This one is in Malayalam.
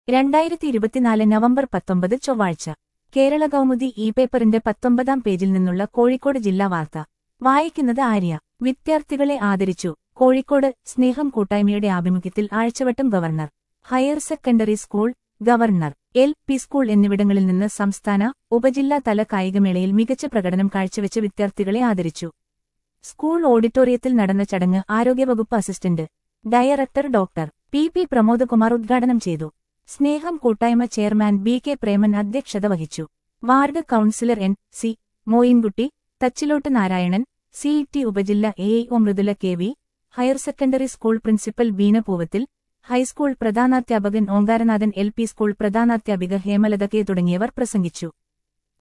രണ്ടായിരത്തി ഇരുപത്തിനാല് നവംബർ പത്തൊമ്പത് ചൊവ്വാഴ്ച കേരള കൗമുദി ഇ പേപ്പറിന്റെ പത്തൊമ്പതാം പേജിൽ നിന്നുള്ള കോഴിക്കോട് ജില്ലാ വാർത്ത വായിക്കുന്നത് ആര്യ വിദ്യാർത്ഥികളെ ആദരിച്ചു കോഴിക്കോട് സ്നേഹം കൂട്ടായ്മയുടെ ആഭിമുഖ്യത്തിൽ Azhchavattam governor higher secondary school governor L P school എന്നിവിടങ്ങളിൽ നിന്ന് സംസ്ഥാന ഉപജില്ലാ തല കായികമേളയിൽ മികച്ച പ്രകടനം കാഴ്ചവെച്ച വിദ്യാർത്ഥികളെ ആദരിച്ചു സ്കൂൾ ഓഡിറ്റോറിയത്തിൽ നടന്ന ചടങ്ങ് ആരോഗ്യവകുപ്പ് assistant director doctor P P Pramodakumar ഉദ്ഘാടനം ചെയ്തു സ്നേഹം കൂട്ടായ്മ ചെയർമാൻ ബി കെ പ്രേമൻ അധ്യക്ഷത വഹിച്ചു ward councillor N C Moinkutty Thachilott Narayanan C T ഉപജില്ല A I O Mridula K V higher secondary school principal Beena Poovathil high school പ്രധാനാധ്യാപകൻ ഓങ്കാരനാഥൻ എൽ പി സ്കൂൾ പ്രധാനാധ്യാപിക ഹേമലത കെ തുടങ്ങിയവർ പ്രസംഗിച്ചു